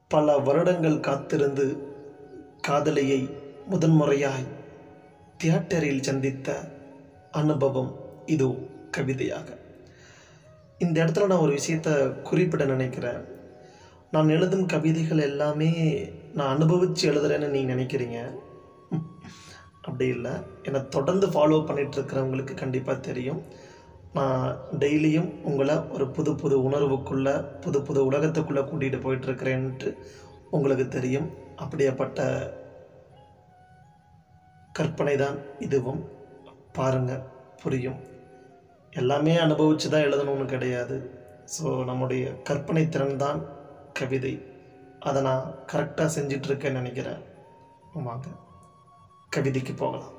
பல வருடங்கள் காத்திருந்து காதலியை முதன்முறையாய் தியேட்டரில் சந்தித்த அனுபவம் இதோ கவிதையாக இந்த இடத்துல நான் ஒரு விஷயத்தை குறிப்பிட நினைக்கிறேன் நான் எழுதும் கவிதைகள் எல்லாமே நான் அனுபவித்து எழுதுறேன்னு நீங்கள் நினைக்கிறீங்க அப்படி இல்லை என்னை தொடர்ந்து ஃபாலோ பண்ணிட்டு இருக்கிறவங்களுக்கு கண்டிப்பாக தெரியும் நான் டெய்லியும் உங்களை ஒரு புது புது உணர்வுக்குள்ளே புது புது உலகத்துக்குள்ளே கூட்டிகிட்டு போயிட்டுருக்கிறேன்ட்டு உங்களுக்கு தெரியும் அப்படியாப்பட்ட கற்பனை தான் இதுவும் பாருங்கள் புரியும் எல்லாமே அனுபவித்து தான் எழுதணும்னு கிடையாது ஸோ நம்முடைய கற்பனை திறன் தான் கவிதை அதை நான் கரெக்டாக செஞ்சிட்ருக்கேன்னு நினைக்கிறேன் வாங்க கவிதைக்கு போகலாம்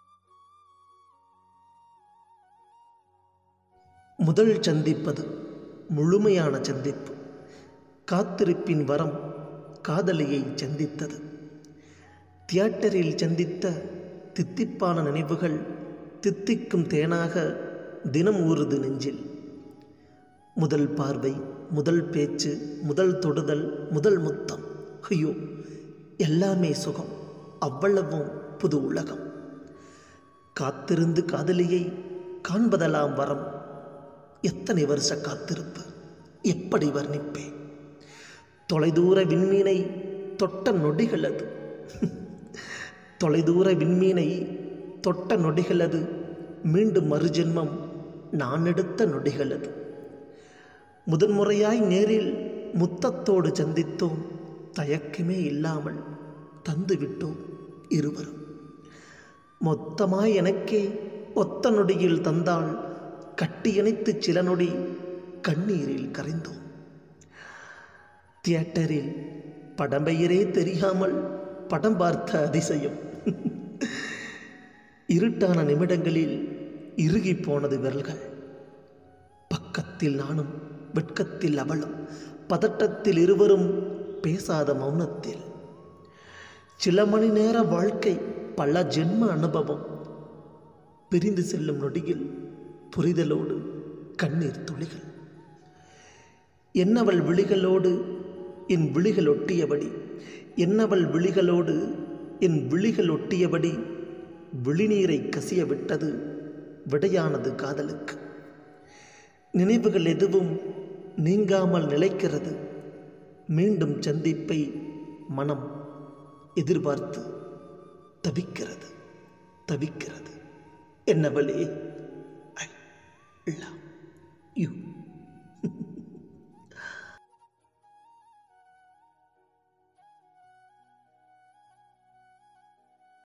முதல் சந்திப்பது முழுமையான சந்திப்பு காத்திருப்பின் வரம் காதலியை சந்தித்தது தியேட்டரில் சந்தித்த தித்திப்பான நினைவுகள் தித்திக்கும் தேனாக தினம் ஊறுது நெஞ்சில் முதல் பார்வை முதல் பேச்சு முதல் தொடுதல் முதல் முத்தம் ஐயோ எல்லாமே சுகம் அவ்வளவும் புது உலகம் காத்திருந்து காதலியை காண்பதெல்லாம் வரம் எத்தனை வருஷ காத்திருப்பு எப்படி வர்ணிப்பேன் தொலைதூர விண்மீனை தொட்ட நொடிகள் அது தொலைதூர விண்மீனை தொட்ட நொடிகள் அது மீண்டும் மறுஜென்மம் நான் எடுத்த நொடிகள் அது முதன்முறையாய் நேரில் முத்தத்தோடு சந்தித்தோம் தயக்கமே இல்லாமல் தந்து விட்டோம் இருவரும் மொத்தமாய் எனக்கே ஒத்த நொடியில் தந்தாள் கட்டியணைத்து சில நொடி கண்ணீரில் கரைந்தோம் தியேட்டரில் படம் பெயரே தெரியாமல் படம் பார்த்த அதிசயம் இருட்டான நிமிடங்களில் இறுகி போனது விரல்கள் பக்கத்தில் நானும் வெட்கத்தில் அவளும் பதட்டத்தில் இருவரும் பேசாத மௌனத்தில் சில மணி நேர வாழ்க்கை பல ஜென்ம அனுபவம் பிரிந்து செல்லும் நொடியில் புரிதலோடு கண்ணீர் துளிகள் என்னவள் விழிகளோடு என் விழிகள் ஒட்டியபடி என்னவள் விழிகளோடு என் விழிகள் ஒட்டியபடி விழிநீரை கசிய விட்டது விடையானது காதலுக்கு நினைவுகள் எதுவும் நீங்காமல் நிலைக்கிறது மீண்டும் சந்திப்பை மனம் எதிர்பார்த்து தவிக்கிறது தவிக்கிறது என்னவளே ஐ லவ் யூ